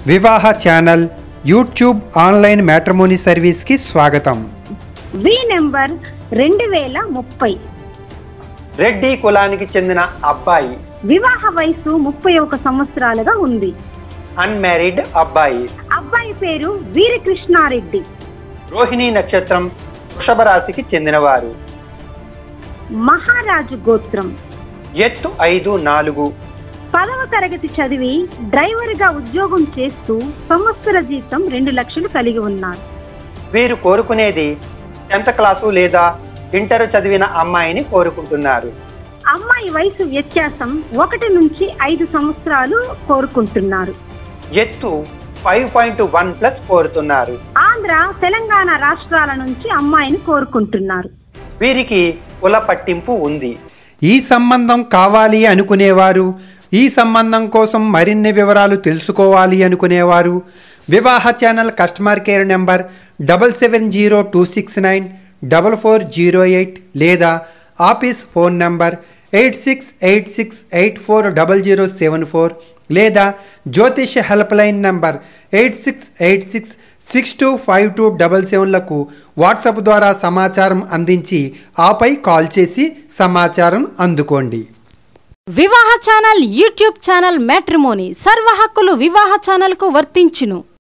వివాహ channel YouTube online matrimony సర్వీస్కి స్వాగతం వి నెంబర్ రెండు వేల ముప్పై రెడ్డి కులానికి చెందిన అబ్బాయి వివాహ వయసు ముప్పై ఒక సంవత్సరాలుగా ఉంది అన్మ్యారీడ్ అబ్బాయి అబ్బాయి పేరు వీరకృష్ణారెడ్డి రోహిణి నక్షత్రం వృషభ రాశికి చెందినవారు మహారాజు గోత్రం ఎత్తు ఐదు నాలుగు పదవ తరగతి చదివి డ్రైవర్గా ఉద్యోగం చేస్తూ సంవత్సర జీతం రెండు లక్షలు కలిగి ఉన్నారు వీరు కోరుకునేది టెన్త్ క్లాసు లేదా ఇంటర్ చదివిన అమ్మాయిని కోరుకుంటున్నారు అమ్మాయి వయసు వ్యత్యాసం ఒకటి నుంచి ఐదు సంవత్సరాలు కోరుకుంటున్నారు ఎత్తు ఫైవ్ పాయింట్ వన్ ప్లస్ కోరుతున్నారు ఆంధ్ర తెలంగాణ రాష్ట్రాల నుంచి అమ్మాయిని కోరుకుంటున్నారు వీరికి కుల పట్టింపు ఉంది ఈ సంబంధం కావాలి అనుకునేవారు ఈ సంబంధం కోసం మరిన్ని వివరాలు తెలుసుకోవాలి అనుకునేవారు Vivaha channel customer care number double seven zero two six nine double four zero eight లేదా office phone number eight six eight six eight four double zero seven four లేదా జ్యోతిష helpline number eight six eight six six two five two double సెవెన్లకు WhatsApp ద్వారా సమాచారం అందించి ఆపై call చేసి సమాచారం అందుకోండి వివాహ ఛానల్ యూట్యూబ్ ఛానల్ మ్యాట్రిమోనీ సర్వ హక్కులు వివాహ ఛానల్కు వర్తించును